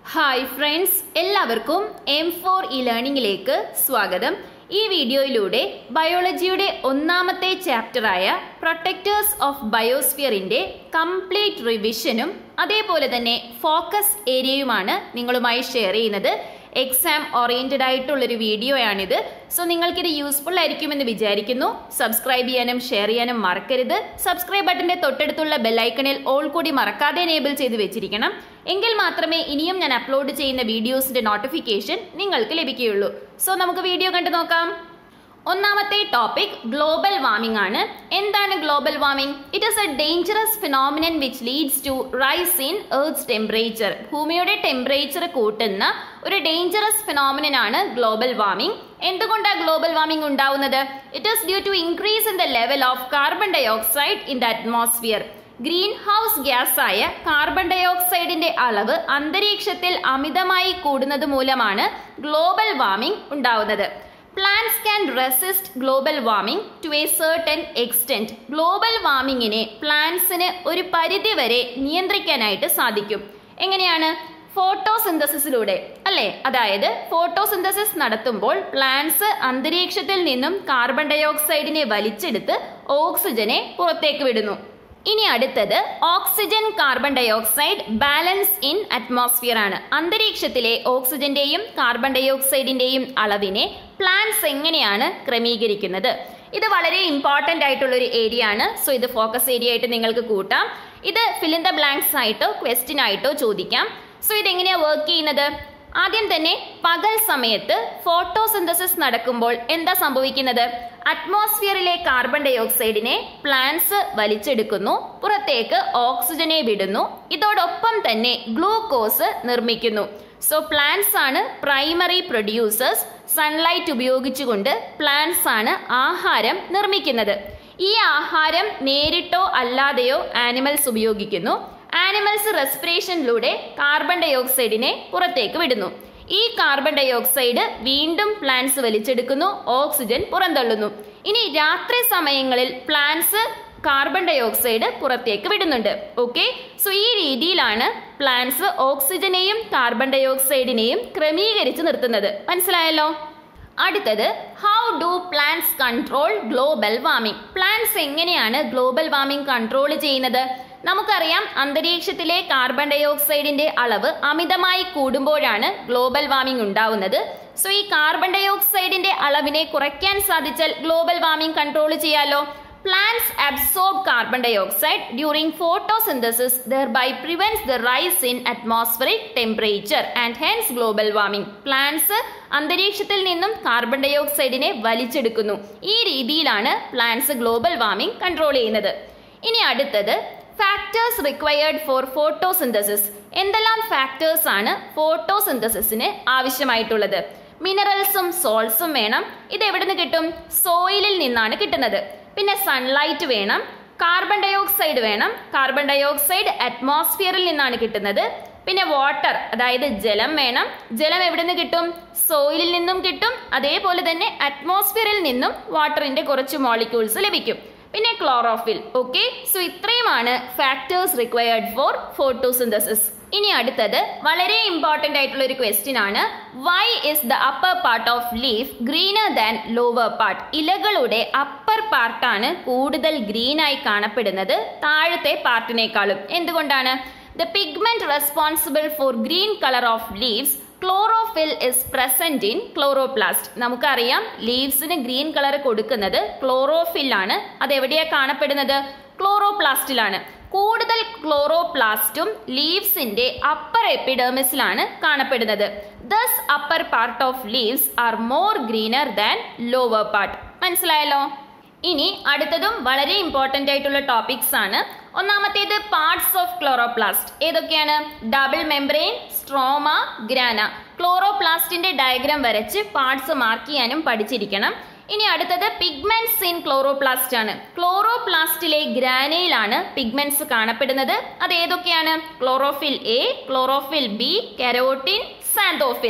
Hi friends എല്ലാവർക്കും M four E ലേണിംഗിലേക്ക് സ്വാഗതം ഈ വീഡിയോയിലൂടെ ബയോളജിയുടെ ഒന്നാമത്തെ ചാപ്റ്ററായ പ്രൊട്ടക്റ്റേഴ്സ് ഓഫ് ബയോസ്ഫിയറിന്റെ കംപ്ലീറ്റ് റിവിഷനും അതേപോലെ തന്നെ ഫോക്കസ് ഏരിയയുമാണ് നിങ്ങളുമായി ഷെയർ ചെയ്യുന്നത് എക്സാം ഓറിയന്റഡ് ആയിട്ടുള്ളൊരു വീഡിയോയാണിത് സോ നിങ്ങൾക്കിത് യൂസ്ഫുൾ ആയിരിക്കുമെന്ന് വിചാരിക്കുന്നു സബ്സ്ക്രൈബ് ചെയ്യാനും ഷെയർ ചെയ്യാനും മറക്കരുത് സബ്സ്ക്രൈബ് ബട്ടന്റെ തൊട്ടടുത്തുള്ള ബെല്ലൈക്കണിൽ ഓൾ കൂടി മറക്കാതെ എനേബിൾ ചെയ്ത് വെച്ചിരിക്കണം എങ്കിൽ മാത്രമേ ഇനിയും ഞാൻ അപ്ലോഡ് ചെയ്യുന്ന വീഡിയോസിന്റെ നോട്ടിഫിക്കേഷൻ നിങ്ങൾക്ക് ലഭിക്കുകയുള്ളൂ സോ നമുക്ക് വീഡിയോ കണ്ടു നോക്കാം ഒന്നാമത്തെ ടോപ്പിക് ഗ്ലോബൽ വാർമിംഗ് ആണ് എന്താണ് global warming it is a dangerous phenomenon which leads to rise in earth temperature ഭൂമിയുടെ ടെമ്പറേച്ചർ കൂട്ടുന്ന ഒരു ഡേഞ്ചറസ് ഫിനോമിനൻ ആണ് ഗ്ലോബൽ വാർമിംഗ് എന്തുകൊണ്ടാണ് ഗ്ലോബൽ വാർമിംഗ് ഉണ്ടാവുന്നത് it is due to increase in the level of carbon dioxide in the atmosphere greenhouse ഗ്യാസായ carbon ഡയോക്സൈഡിന്റെ അളവ് അന്തരീക്ഷത്തിൽ അമിതമായി കൂടുന്നത് മൂലമാണ് ഗ്ലോബൽ വാർമിംഗ് ഉണ്ടാവുന്നത് plants can resist global warming to a certain extent global വാർമിങ്ങിനെ പ്ലാന്റ്സിന് ഒരു പരിധി വരെ നിയന്ത്രിക്കാനായിട്ട് സാധിക്കും എങ്ങനെയാണ് ഫോട്ടോസിന്തസിസിലൂടെ അല്ലേ അതായത് ഫോട്ടോസിന്തസിസ് നടത്തുമ്പോൾ പ്ലാന്റ്സ് അന്തരീക്ഷത്തിൽ നിന്നും കാർബൺ ഡയോക്സൈഡിനെ വലിച്ചെടുത്ത് ഓക്സിജനെ പുറത്തേക്ക് വിടുന്നു ഇനി അടുത്തത് oxygen carbon dioxide balance in atmosphere ആണ് അന്തരീക്ഷത്തിലെ ഓക്സിജന്റെയും കാർബൺ ഡയോക്സൈഡിന്റെയും അളവിനെ പ്ലാന്റ്സ് എങ്ങനെയാണ് ക്രമീകരിക്കുന്നത് ഇത് വളരെ ഇമ്പോർട്ടന്റ് ആയിട്ടുള്ള ഒരു ഏരിയ ആണ് സോ ഇത് ഫോക്കസ് ഏരിയ ആയിട്ട് നിങ്ങൾക്ക് കൂട്ടാം ഇത് ഫിലിൻ ദ ബ്ലാങ്ക്സ് ആയിട്ടോ ക്വസ്റ്റ്യൻ ആയിട്ടോ ചോദിക്കാം സോ ഇത് എങ്ങനെയാ വർക്ക് ചെയ്യുന്നത് ആദ്യം തന്നെ പകൽ സമയത്ത് ഫോട്ടോസിന്തസിസ് നടക്കുമ്പോൾ എന്താ സംഭവിക്കുന്നത് അറ്റ്മോസ്ഫിയറിലെ കാർബൺ ഡയോക്സൈഡിനെ പ്ലാന്റ്സ് വലിച്ചെടുക്കുന്നു പുറത്തേക്ക് ഓക്സിജനെ വിടുന്നു ഇതോടൊപ്പം തന്നെ ഗ്ലൂക്കോസ് നിർമ്മിക്കുന്നു സോ പ്ലാന്റ്സ് ആണ് പ്രൈമറി പ്രൊഡ്യൂസേഴ്സ് സൺലൈറ്റ് ഉപയോഗിച്ചുകൊണ്ട് പ്ലാന്റ്സ് ആണ് ആഹാരം നിർമ്മിക്കുന്നത് ഈ ആഹാരം നേരിട്ടോ അല്ലാതെയോ ആനിമൽസ് ഉപയോഗിക്കുന്നു ആനിമൽസ് റെസ്പിറേഷനിലൂടെ കാർബൺ ഡയോക്സൈഡിനെ പുറത്തേക്ക് വിടുന്നു ഈ കാർബൺ ഡയോക്സൈഡ് വീണ്ടും പ്ലാന്റ്സ് വലിച്ചെടുക്കുന്നു ഓക്സിജൻ പുറന്തള്ളുന്നു ഇനി രാത്രി സമയങ്ങളിൽ പ്ലാന്റ്സ് കാർബൺ ഡയോക്സൈഡ് പുറത്തേക്ക് വിടുന്നുണ്ട് ഓക്കെ സോ ഈ രീതിയിലാണ് പ്ലാന്റ്സ് ഓക്സിജനെയും കാർബൺ ഡയോക്സൈഡിനെയും ക്രമീകരിച്ച് നിർത്തുന്നത് മനസ്സിലായല്ലോ അടുത്തത് how do plants control global warming plants എങ്ങനെയാണ് ഗ്ലോബൽ വാർമിംഗ് കൺട്രോൾ ചെയ്യുന്നത് നമുക്കറിയാം അന്തരീക്ഷത്തിലെ കാർബൺ ഡയോക്സൈഡിന്റെ അളവ് അമിതമായി കൂടുമ്പോഴാണ് ഗ്ലോബൽ വാർമിംഗ് ഉണ്ടാവുന്നത് സോ ഈ കാർബൺ ഡയോക്സൈഡിന്റെ അളവിനെ കുറയ്ക്കാൻ സാധിച്ചാൽ ഗ്ലോബൽ വാർമിംഗ് കൺട്രോൾ ചെയ്യാലോ plants absorb carbon dioxide during photosynthesis thereby prevents the rise in atmospheric temperature and hence global warming plants അന്തരീക്ഷത്തിൽ നിന്നും കാർബൺ ഡയോക്സൈഡിനെ വലിച്ചെടുക്കുന്നു ഈ രീതിയിലാണ് പ്ലാന്റ്സ് ഗ്ലോബൽ വാർമിംഗ് കൺട്രോൾ ചെയ്യുന്നത് ഇനി അടുത്തത് ഫാക്ടേഴ്സ് റിക്വയർഡ് ഫോർ ഫോട്ടോസിന്തസിസ് എന്തെല്ലാം ഫാക്ടേഴ്സ് ആണ് ഫോട്ടോസിന്തസിസിന് ആവശ്യമായിട്ടുള്ളത് മിനറൽസും സോൾസും വേണം ഇത് എവിടെ നിന്ന് കിട്ടും സോയിലിൽ നിന്നാണ് കിട്ടുന്നത് പിന്നെ സൺലൈറ്റ് വേണം കാർബൺ ഡയോക്സൈഡ് വേണം കാർബൺ ഡയോക്സൈഡ് അറ്റ്മോസ്ഫിയറിൽ നിന്നാണ് കിട്ടുന്നത് പിന്നെ വാട്ടർ അതായത് ജലം വേണം ജലം എവിടെ നിന്ന് കിട്ടും സോയിലിൽ നിന്നും കിട്ടും അതേപോലെ തന്നെ അറ്റ്മോസ്ഫിയറിൽ നിന്നും വാട്ടറിന്റെ കുറച്ച് മോളിക്യൂൾസ് ലഭിക്കും പിന്നെ ക്ലോറോഫിൽ ഓക്കെ സോ ഇത്രയുമാണ് ഫാക്ടേഴ്സ് റിക്വയർഡ് ഫോർ ഫോട്ടോസിന്തസിസ് ഇനി അടുത്തത് വളരെ ഇമ്പോർട്ടന്റ് ആയിട്ടുള്ള ഒരു ക്വസ്റ്റ്യൻ ആണ് why is the upper part of leaf greener than lower part ഇലകളുടെ അപ്പർ പാർട്ടാണ് കൂടുതൽ ഗ്രീൻ ആയി കാണപ്പെടുന്നത് താഴത്തെ പാർട്ടിനേക്കാളും എന്തുകൊണ്ടാണ് the pigment responsible for green colour of leaves chlorophyll is present in chloroplast നമുക്കറിയാം ലീവ്സിന് ഗ്രീൻ കളർ കൊടുക്കുന്നത് ക്ലോറോഫിലാണ് അത് എവിടെയാ കാണപ്പെടുന്നത് ക്ലോറോപ്ലാസ്റ്റിലാണ് കൂടുതൽ ക്ലോറോപ്ലാസ്റ്റും ലീവ്സിന്റെ അപ്പർ എപ്പിഡേമിസിലാണ് കാണപ്പെടുന്നത് thus upper part of leaves are more greener than lower part മനസ്സിലായല്ലോ ഇനി അടുത്തതും വളരെ ഇമ്പോർട്ടന്റ് ആയിട്ടുള്ള ടോപ്പിക്സ് ആണ് ഒന്നാമത്തേത് പാർട്സ് ഓഫ് ക്ലോറോപ്ലാസ്റ്റ് ഏതൊക്കെയാണ് ഡബിൾ മെംബ്രെയിൻ സ്ട്രോമ ഗ്രാന ക്ലോറോപ്ലാസ്റ്റിന്റെ ഡയഗ്രാം വരച്ച് പാർട്സ് മാർക്ക് ചെയ്യാനും പഠിച്ചിരിക്കണം ഇനി അടുത്തത് പിഗ്മെന്റ്സ് ഇൻ ക്ലോറോപ്ലാസ്റ്റ് ആണ് ക്ലോറോപ്ലാസ്റ്റിലെ ഗ്രാനയിലാണ് പിഗ്മെന്റ്സ് കാണപ്പെടുന്നത് അത് ഏതൊക്കെയാണ് chlorophyll A chlorophyll B carotene xanthophyll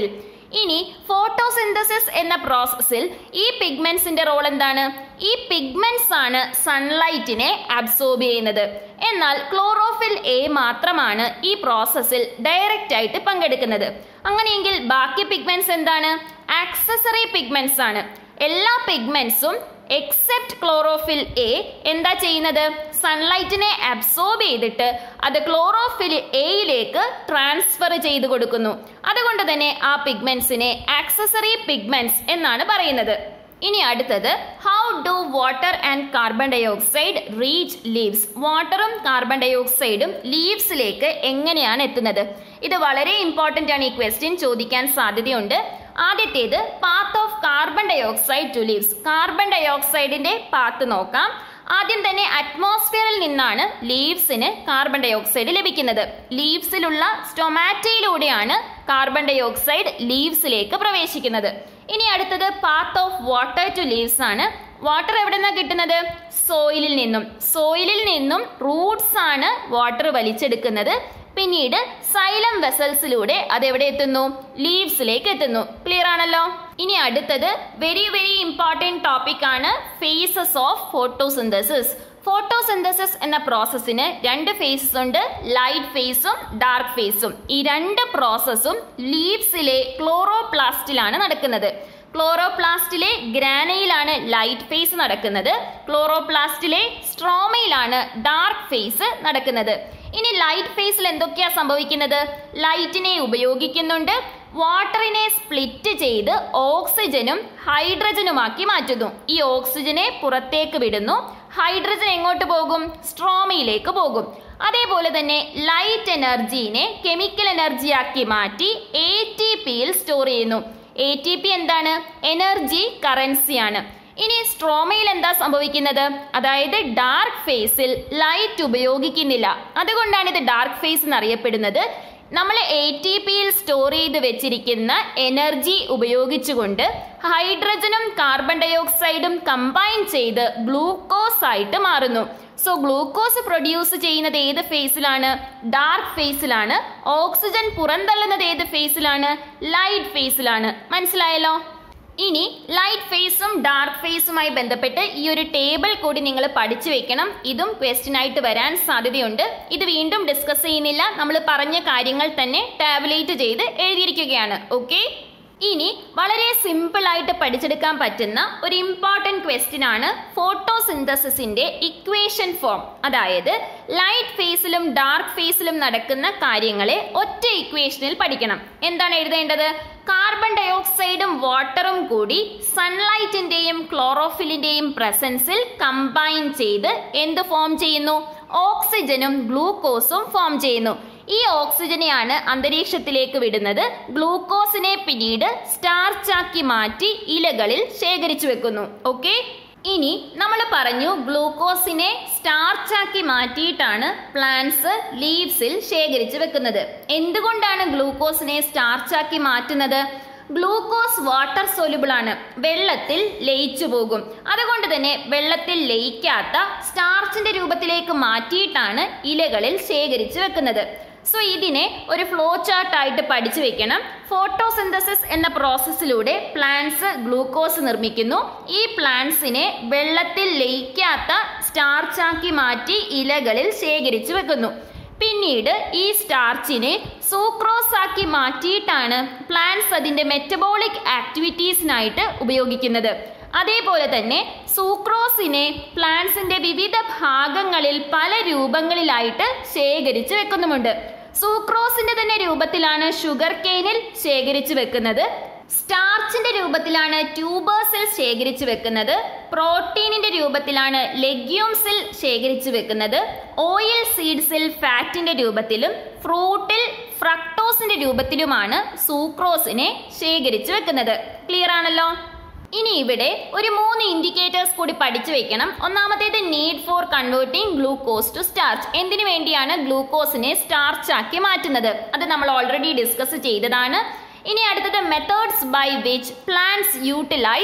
ഇനി ഫോട്ടോസിന്തസിസ് എന്ന പ്രോസസ്സിൽ ഈ പിഗ്മെന്റ്സിന്റെ റോൾ എന്താണ് ഈ പിഗ്മെന്റ്സ് ആണ് സൺലൈറ്റിനെ അബ്സോർബ് ചെയ്യുന്നത് എന്നാൽ ക്ലോറോഫിൽ എ മാത്രമാണ് ഈ പ്രോസസ്സിൽ ഡയറക്റ്റ് ആയിട്ട് പങ്കെടുക്കുന്നത് അങ്ങനെയെങ്കിൽ ബാക്കി പിഗ്മെന്റ്സ് എന്താണ് ആക്സസറി പിഗ്മെന്റ്സ് ആണ് എല്ലാ പിഗ്മെന്റ്സും എക്സെപ്റ്റ് ക്ലോറോഫിൽ എ എന്താ ചെയ്യുന്നത് സൺലൈറ്റിനെ അബ്സോർബ് ചെയ്തിട്ട് അത് ക്ലോറോഫിൽ എയിലേക്ക് ട്രാൻസ്ഫർ ചെയ്ത് കൊടുക്കുന്നു അതുകൊണ്ട് തന്നെ ആ പിഗ്മെന്റ്സിനെ ആക്സസറി പിഗ്മെന്റ്സ് എന്നാണ് പറയുന്നത് ഇനി അടുത്തത് how do water and carbon dioxide reach leaves വാട്ടറും കാർബൺ ഡയോക്സൈഡും ലീവ്സിലേക്ക് എങ്ങനെയാണ് എത്തുന്നത് ഇത് വളരെ ഇമ്പോർട്ടൻ്റ് ആണ് ഈ ക്വസ്റ്റ്യൻ ചോദിക്കാൻ സാധ്യതയുണ്ട് ആദ്യത്തേത് path of carbon dioxide to leaves carbon ഡയോക്സൈഡിന്റെ പാത്ത് നോക്കാം ആദ്യം തന്നെ അറ്റ്മോസ്ഫിയറിൽ നിന്നാണ് ലീവ്സിന് കാർബൺ ഡയോക്സൈഡ് ലഭിക്കുന്നത് ലീവ്സിലുള്ള സ്റ്റൊമാറ്റയിലൂടെയാണ് കാർബൺ ഡയോക്സൈഡ് ലീവ്സിലേക്ക് പ്രവേശിക്കുന്നത് ഇനി അടുത്തത് path of water to leaves ആണ് വാട്ടർ എവിടെ നിന്നാണ് കിട്ടുന്നത് സോയിലിൽ നിന്നും സോയിലിൽ നിന്നും റൂട്ട്സ് ആണ് വാട്ടർ വലിച്ചെടുക്കുന്നത് പിന്നീട് സൈലം വെസൽസിലൂടെ അത് എവിടെ എത്തുന്നു ലീവ്സിലേക്ക് എത്തുന്നു ക്ലിയർ ആണല്ലോ ഇനി അടുത്തത് വെരി വെരി ഇമ്പോർട്ടൻറ്റ് ടോപ്പിക് ആണ് ഫേസസ് ഓഫ് ഫോട്ടോസിന്തസിസ് ഫോട്ടോസിന്തസിസ് എന്ന പ്രോസസ്സിന് രണ്ട് ഫേസസ് ഉണ്ട് ലൈറ്റ് ഫേസും ഡാർക്ക് ഫേസും ഈ രണ്ട് പ്രോസസ്സും ലീവ്സിലെ ക്ലോറോപ്ലാസ്റ്റിലാണ് നടക്കുന്നത് ക്ലോറോപ്ലാസ്റ്റിലെ ഗ്രാനയിലാണ് ലൈറ്റ് ഫേസ് നടക്കുന്നത് ക്ലോറോപ്ലാസ്റ്റിലെ സ്ട്രോമയിലാണ് ഡാർക്ക് ഫേസ് നടക്കുന്നത് ഇനി ലൈറ്റ് ഫേസിൽ എന്തൊക്കെയാ സംഭവിക്കുന്നത് ലൈറ്റിനെ ഉപയോഗിക്കുന്നുണ്ട് വാട്ടറിനെ സ്പ്ലിറ്റ് ചെയ്ത് ഓക്സിജനും ഹൈഡ്രജനുമാക്കി മാറ്റുന്നു ഈ ഓക്സിജനെ പുറത്തേക്ക് വിടുന്നു ഹൈഡ്രജൻ എങ്ങോട്ട് പോകും സ്ട്രോമയിലേക്ക് പോകും അതേപോലെ തന്നെ ലൈറ്റ് എനർജീനെ കെമിക്കൽ എനർജിയാക്കി മാറ്റി എ ടി പിയിൽ സ്റ്റോർ ചെയ്യുന്നു എ ടി പി എന്താണ് എനർജി കറൻസിയാണ് ഇനി സ്ട്രോമയിൽ എന്താ സംഭവിക്കുന്നത് അതായത് ഡാർക്ക് ഫേസിൽ ലൈറ്റ് ഉപയോഗിക്കുന്നില്ല അതുകൊണ്ടാണ് ഇത് ഡാർക്ക് ഫേസ് എന്നറിയപ്പെടുന്നത് നമ്മൾ എ ടി പിയിൽ സ്റ്റോർ ചെയ്ത് വെച്ചിരിക്കുന്ന എനർജി ഉപയോഗിച്ചുകൊണ്ട് ഹൈഡ്രജനും കാർബൺ ഡയോക്സൈഡും കമ്പൈൻ ചെയ്ത് ഗ്ലൂക്കോസ് ആയിട്ട് മാറുന്നു സോ ഗ്ലൂക്കോസ് പ്രൊഡ്യൂസ് ചെയ്യുന്നത് ഏത് ഫേസിലാണ് ഡാർക്ക് ഫേസിലാണ് ഓക്സിജൻ പുറന്തള്ളുന്നത് ഏത് ഫേസിലാണ് ലൈറ്റ് ഫേസിലാണ് മനസ്സിലായല്ലോ ഇനി ലൈറ്റ് ഫേസും ഡാർക്ക് ഫേസുമായി ബന്ധപ്പെട്ട് ഈ ഒരു ടേബിൾ കൂടി നിങ്ങൾ പഠിച്ചു വെക്കണം ഇതും ക്വസ്റ്റ്യൻ ആയിട്ട് വരാൻ സാധ്യതയുണ്ട് ഇത് വീണ്ടും ഡിസ്കസ് ചെയ്യുന്നില്ല നമ്മൾ പറഞ്ഞ കാര്യങ്ങൾ തന്നെ ടാബുലേറ്റ് ചെയ്ത് എഴുതിയിരിക്കുകയാണ് ഓക്കെ ഇനി വളരെ സിമ്പിൾ ആയിട്ട് പഠിച്ചെടുക്കാൻ പറ്റുന്ന ഒരു ഇമ്പോർട്ടൻറ്റ് ക്വസ്റ്റ്യൻ ആണ് ഫോട്ടോസിന്തസിന്റെ ഇക്വേഷൻ ഫോം അതായത് ലൈറ്റ് ഫേസിലും ഡാർക്ക് ഫേസിലും നടക്കുന്ന കാര്യങ്ങളെ ഒറ്റ ഇക്വേഷനിൽ പഠിക്കണം എന്താണ് എഴുതേണ്ടത് കാർബൺ ഡയോക്സൈഡും വാട്ടറും കൂടി സൺലൈറ്റിന്റെയും ക്ലോറോഫിലിന്റെയും പ്രസൻസിൽ കമ്പൈൻ ചെയ്ത് എന്ത് ഫോം ചെയ്യുന്നു ഓക്സിജനും ഗ്ലൂക്കോസും ഫോം ചെയ്യുന്നു ഈ ഓക്സിജനെയാണ് അന്തരീക്ഷത്തിലേക്ക് വിടുന്നത് ഗ്ലൂക്കോസിനെ പിന്നീട് സ്റ്റാർച്ചാക്കി മാറ്റി ഇലകളിൽ ശേഖരിച്ചു വെക്കുന്നു ഓക്കെ ഇനി നമ്മൾ പറഞ്ഞു ഗ്ലൂക്കോസിനെ സ്റ്റാർച്ചാക്കി മാറ്റിയിട്ടാണ് പ്ലാന്റ്സ് ലീവ്സിൽ ശേഖരിച്ചു വെക്കുന്നത് എന്തുകൊണ്ടാണ് ഗ്ലൂക്കോസിനെ സ്റ്റാർച്ചാക്കി മാറ്റുന്നത് ഗ്ലൂക്കോസ് വാട്ടർ സോലുബിൾ ആണ് വെള്ളത്തിൽ ലയിച്ചു പോകും അതുകൊണ്ട് തന്നെ വെള്ളത്തിൽ ലയിക്കാത്ത സ്റ്റാർച്ചിന്റെ രൂപത്തിലേക്ക് മാറ്റിയിട്ടാണ് ഇലകളിൽ ശേഖരിച്ചു വെക്കുന്നത് സോ ഇതിനെ ഒരു ഫ്ലോ ചാർട്ട് ആയിട്ട് പഠിച്ചു വെക്കണം ഫോട്ടോസിന്തസിസ് എന്ന പ്രോസസ്സിലൂടെ പ്ലാന്റ്സ് ഗ്ലൂക്കോസ് നിർമ്മിക്കുന്നു ഈ പ്ലാന്റ്സിനെ വെള്ളത്തിൽ ലയിക്കാത്ത സ്റ്റാർച്ചാക്കി മാറ്റി ഇലകളിൽ ശേഖരിച്ചു വെക്കുന്നു പിന്നീട് ഈ സ്റ്റാർച്ചിനെ സൂക്രോസ് ആക്കി മാറ്റിയിട്ടാണ് പ്ലാന്റ്സ് അതിന്റെ മെറ്റബോളിക് ആക്ടിവിറ്റീസിനായിട്ട് ഉപയോഗിക്കുന്നത് അതേപോലെ തന്നെ സൂക്രോസിനെ പ്ലാന്റ്സിന്റെ വിവിധ ഭാഗങ്ങളിൽ പല രൂപങ്ങളിലായിട്ട് ശേഖരിച്ചു വെക്കുന്നുമുണ്ട് സൂക്രോസിന്റെ തന്നെ രൂപത്തിലാണ് ഷുഗർ കെയിനിൽ ശേഖരിച്ചു വെക്കുന്നത് സ്റ്റാർച്ചിന്റെ രൂപത്തിലാണ് ട്യൂബേഴ്സിൽ ശേഖരിച്ചു വെക്കുന്നത് പ്രോട്ടീനിന്റെ രൂപത്തിലാണ് ലെഗ്യൂംസിൽ ശേഖരിച്ചു വെക്കുന്നത് ഓയിൽ സീഡ്സിൽ ഫാറ്റിന്റെ രൂപത്തിലും ഫ്രൂട്ടിൽ ഫ്രക്ടോസിന്റെ രൂപത്തിലുമാണ് സൂക്രോസിനെ ശേഖരിച്ചു വെക്കുന്നത് ക്ലിയർ ആണല്ലോ ഇനി ഇവിടെ ഒരു മൂന്ന് ഇൻഡിക്കേറ്റേഴ്സ് കൂടി പഠിച്ചു വെക്കണം ഒന്നാമത്തേത് need for converting glucose to starch എന്തിനു വേണ്ടിയാണ് ഗ്ലൂക്കോസിനെ സ്റ്റാർച്ച് ആക്കി മാറ്റുന്നത് അത് നമ്മൾ ഓൾറെഡി ഡിസ്കസ് ചെയ്തതാണ് ഇനി അടുത്തത് methods by which plants utilise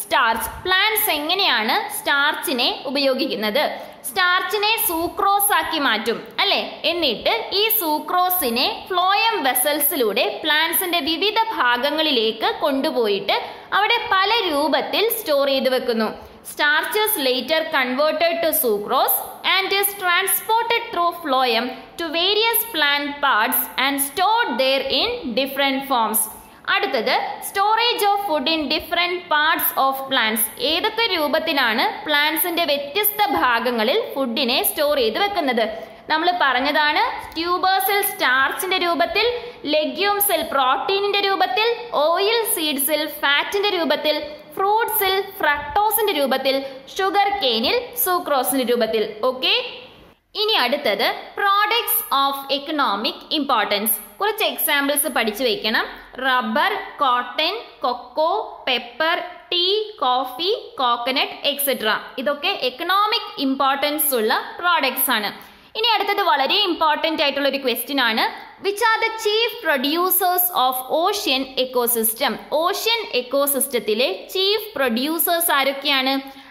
starch plants എങ്ങനെയാണ് സ്റ്റാർച്ചിനെ ഉപയോഗിക്കുന്നത് സ്റ്റാർച്ചിനെ സൂക്രോസ് ആക്കി മാറ്റും അല്ലെ എന്നിട്ട് ഈ സൂക്രോസിനെ ഫ്ലോയം വെസൽസിലൂടെ പ്ലാന്റ്സിന്റെ വിവിധ ഭാഗങ്ങളിലേക്ക് കൊണ്ടുപോയിട്ട് അവിടെ പല രൂപത്തിൽ സ്റ്റോർ ചെയ്ത് വെക്കുന്നു starches later converted to sucrose and is transported through phloem to various plant parts and stored there in different forms. അടുത്തത് storage of food in different parts of plants ഏതൊക്കെ രൂപത്തിലാണ് പ്ലാന്റ്സിന്റെ വ്യത്യസ്ത ഭാഗങ്ങളിൽ ഫുഡിനെ സ്റ്റോർ ചെയ്ത് വെക്കുന്നത് നമ്മൾ പറഞ്ഞതാണ് ട്യൂബേഴ്സിൽ സ്റ്റാർച്ചിന്റെ രൂപത്തിൽ ലെഗ്യൂംസിൽ പ്രോട്ടീനിന്റെ രൂപത്തിൽ ഓയിൽ സീഡ്സിൽ ഫാറ്റിന്റെ രൂപത്തിൽ ഫ്രൂട്ട്സിൽ ഫ്രക്ടോസിന്റെ രൂപത്തിൽ ഷുഗർ കെയിനിൽ സൂക്രോസിന്റെ രൂപത്തിൽ ഓക്കെ ഇനി അടുത്തത് പ്രോഡക്ട്സ് ഓഫ് എക്കണോമിക് ഇമ്പോർട്ടൻസ് കുറച്ച് എക്സാമ്പിൾസ് പഠിച്ചു വെക്കണം rubber cotton cocoa pepper tea coffee coconut etcetera ഇതൊക്കെ എക്കണോമിക് ഇമ്പോർട്ടൻസ് ഉള്ള പ്രോഡക്ട്സ് ആണ് ഇനി അടുത്തത് വളരെ ഇമ്പോർട്ടൻ്റ് ആയിട്ടുള്ള ഒരു ക്വസ്റ്റ്യൻ ആണ് which are the chief producers of ocean ecosystem ocean എക്കോസിസ്റ്റത്തിലെ ചീഫ് പ്രൊഡ്യൂസേഴ്സ് ആരൊക്കെയാണ്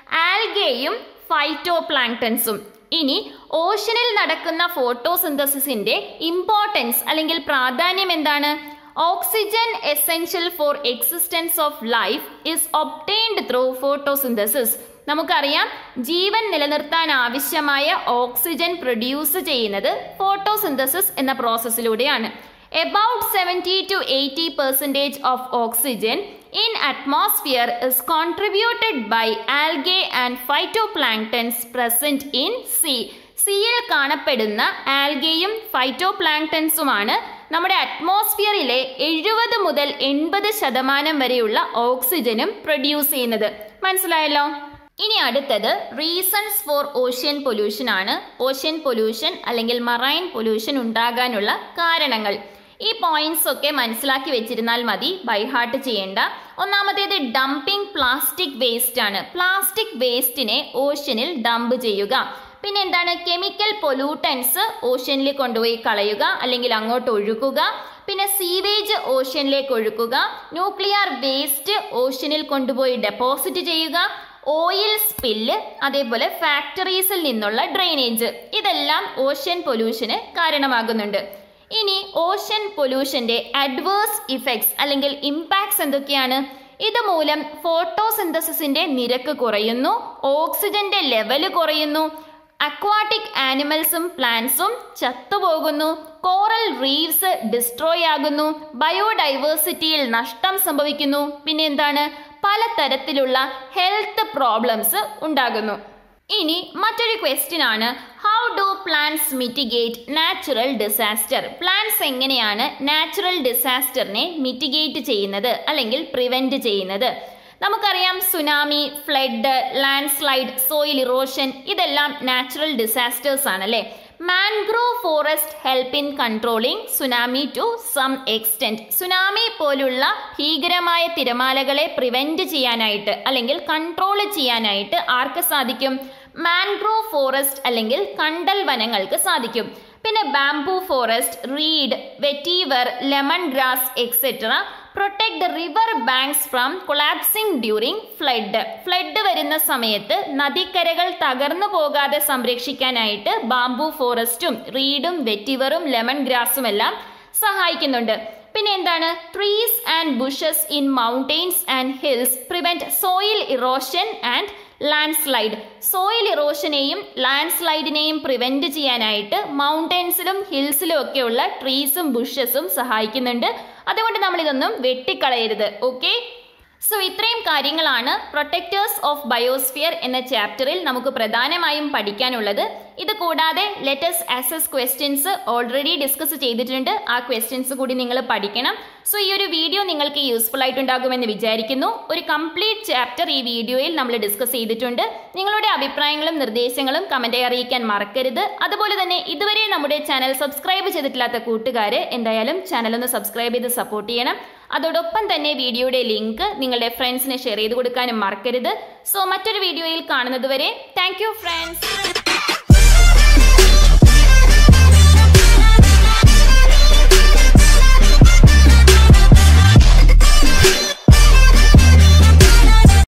ആൽഗയും ഫൈറ്റോ പ്ലാങ്ടൻസും ഇനി ഓഷ്യനിൽ നടക്കുന്ന ഫോട്ടോസിന്തസിന്റെ ഇമ്പോർട്ടൻസ് അല്ലെങ്കിൽ പ്രാധാന്യം എന്താണ് oxygen essential for existence of life is obtained through photosynthesis നമുക്കറിയാം ജീവൻ നിലനിർത്താൻ ആവശ്യമായ ഓക്സിജൻ പ്രൊഡ്യൂസ് ചെയ്യുന്നത് ഫോട്ടോസിന്തസിസ് എന്ന പ്രോസസ്സിലൂടെയാണ് about seventy to eighty percentage of oxygen in atmosphere is contributed by algae and phytoplanktons present in sea സിയിൽ കാണപ്പെടുന്ന ആൽഗയും ഫൈറ്റോപ്ലാങ്ടൻസുമാണ് നമ്മുടെ അറ്റ്മോസ്ഫിയറിലെ എഴുപത് മുതൽ എൺപത് ശതമാനം വരെയുള്ള ഓക്സിജനും പ്രൊഡ്യൂസ് ചെയ്യുന്നത് മനസ്സിലായല്ലോ ഇനി അടുത്തത് റീസൺസ് ഫോർ ഓഷ്യൻ പൊല്യൂഷൻ ആണ് ഓഷ്യൻ പൊല്യൂഷൻ അല്ലെങ്കിൽ മറൈൻ പൊല്യൂഷൻ ഉണ്ടാകാനുള്ള കാരണങ്ങൾ ഈ പോയിന്റ്സ് ഒക്കെ മനസ്സിലാക്കി വെച്ചിരുന്നാൽ മതി ബൈഹാർട്ട് ചെയ്യേണ്ട ഒന്നാമത്തേത് ഡംപിംഗ് പ്ലാസ്റ്റിക് വേസ്റ്റ് ആണ് പ്ലാസ്റ്റിക് വേസ്റ്റിനെ ഓഷ്യനിൽ ഡംപ് ചെയ്യുക പിന്നെ എന്താണ് കെമിക്കൽ പൊല്യൂട്ടൻസ് ഓഷ്യനിൽ കൊണ്ടുപോയി കളയുക അല്ലെങ്കിൽ അങ്ങോട്ട് ഒഴുക്കുക പിന്നെ സീവേജ് ഓഷ്യനിലേക്ക് ഒഴുക്കുക ന്യൂക്ലിയർ വേസ്റ്റ് ഓഷ്യനിൽ കൊണ്ടുപോയി ഡെപ്പോസിറ്റ് ചെയ്യുക ഓയിൽ സ്പില്ല് അതേപോലെ ഫാക്ടറീസിൽ നിന്നുള്ള ഡ്രെയിനേജ് ഇതെല്ലാം ഓഷ്യൻ പൊല്യൂഷന് കാരണമാകുന്നുണ്ട് ഇനി ഓഷ്യൻ പൊല്യൂഷന്റെ അഡ്വേഴ്സ് ഇഫക്ട്സ് അല്ലെങ്കിൽ ഇമ്പാക്ട്സ് എന്തൊക്കെയാണ് ഇതുമൂലം ഫോട്ടോസിന്തസിന്റെ നിരക്ക് കുറയുന്നു ഓക്സിജന്റെ ലെവല് കുറയുന്നു അക്വാട്ടിക് ആനിമൽസും പ്ലാന്റ്സും ചത്തുപോകുന്നു കോറൽ റീവ്സ് ഡിസ്ട്രോയ് ആകുന്നു ബയോഡൈവേഴ്സിറ്റിയിൽ നഷ്ടം സംഭവിക്കുന്നു പിന്നെ എന്താണ് പലതരത്തിലുള്ള ഹെൽത്ത് പ്രോബ്ലംസ് ഉണ്ടാകുന്നു ഇനി മറ്റൊരു ക്വസ്റ്റ്യൻ ആണ് how do plants mitigate natural disaster plants എങ്ങനെയാണ് നാച്ചുറൽ ഡിസാസ്റ്ററിനെ മിറ്റിഗേറ്റ് ചെയ്യുന്നത് അല്ലെങ്കിൽ പ്രിവെന്റ് ചെയ്യുന്നത് നമുക്കറിയാം tsunami flood land slide soil erosion ഇതെല്ലാം നാച്ചുറൽ ഡിസാസ്റ്റേഴ്സ് ആണ് അല്ലേ mangrove forest help in controlling tsunami to some extent tsunami പോലുള്ള ഭീകരമായ തിരമാലകളെ പ്രിവെന്റ് ചെയ്യാനായിട്ട് അല്ലെങ്കിൽ കൺട്രോൾ ചെയ്യാനായിട്ട് ആർക്ക് സാധിക്കും മാൻഗ്രോവ് ഫോറസ്റ്റ് അല്ലെങ്കിൽ കണ്ടൽ വനങ്ങൾക്ക് സാധിക്കും പിന്നെ bamboo forest reed vetiver lemon grass etcetera protect the river banks from collapsing during flood flood വരുന്ന സമയത്ത് നദിക്കരകൾ തകർന്നു പോകാതെ സംരക്ഷിക്കാനായിട്ട് ബാംബു ഫോറസ്റ്റും റീഡും വെറ്റിവറും ലെമൺ ഗ്രാസും എല്ലാം സഹായിക്കുന്നുണ്ട് പിന്നെ എന്താണ് trees and bushes in mountains and hills prevent soil erosion and land slide soil ഇറോഷനെയും ലാൻഡ് സ്ലൈഡിനെയും പ്രിവെന്റ് ചെയ്യാനായിട്ട് മൗണ്ടൻസിലും ഹിൽസിലും ഒക്കെയുള്ള ട്രീസും ബുഷസും സഹായിക്കുന്നുണ്ട് അതുകൊണ്ട് നമ്മൾ ഇതൊന്നും വെട്ടിക്കളയരുത് ഓക്കെ സോ ഇത്രയും കാര്യങ്ങളാണ് പ്രൊട്ടക്ടേഴ്സ് ഓഫ് ബയോസ്ഫിയർ എന്ന ചാപ്റ്ററിൽ നമുക്ക് പ്രധാനമായും പഠിക്കാനുള്ളത് ഇത് കൂടാതെ let's assess questions already discuss ചെയ്തിട്ടുണ്ട് ആ ക്വസ്റ്റ്യൻസ് കൂടി നിങ്ങൾ പഠിക്കണം സോ ഈ ഒരു വീഡിയോ നിങ്ങൾക്ക് യൂസ്ഫുൾ ആയിട്ടുണ്ടാകുമെന്ന് വിചാരിക്കുന്നു ഒരു കംപ്ലീറ്റ് ചാപ്റ്റർ ഈ വീഡിയോയിൽ നമ്മൾ ഡിസ്കസ് ചെയ്തിട്ടുണ്ട് നിങ്ങളുടെ അഭിപ്രായങ്ങളും നിർദ്ദേശങ്ങളും കമൻറ്റായി അറിയിക്കാൻ മറക്കരുത് അതുപോലെ തന്നെ ഇതുവരെ നമ്മുടെ ചാനൽ സബ്സ്ക്രൈബ് ചെയ്തിട്ടില്ലാത്ത കൂട്ടുകാർ എന്തായാലും ചാനൽ ഒന്ന് സബ്സ്ക്രൈബ് ചെയ്ത് സപ്പോർട്ട് ചെയ്യണം അതോടൊപ്പം തന്നെ വീഡിയോയുടെ ലിങ്ക് നിങ്ങളുടെ ഫ്രണ്ട്സിന് ഷെയർ ചെയ്ത് കൊടുക്കാനും മറക്കരുത് സോ മറ്റൊരു വീഡിയോയിൽ കാണുന്നത് വരെ താങ്ക് യു ഫ്രണ്ട്സ്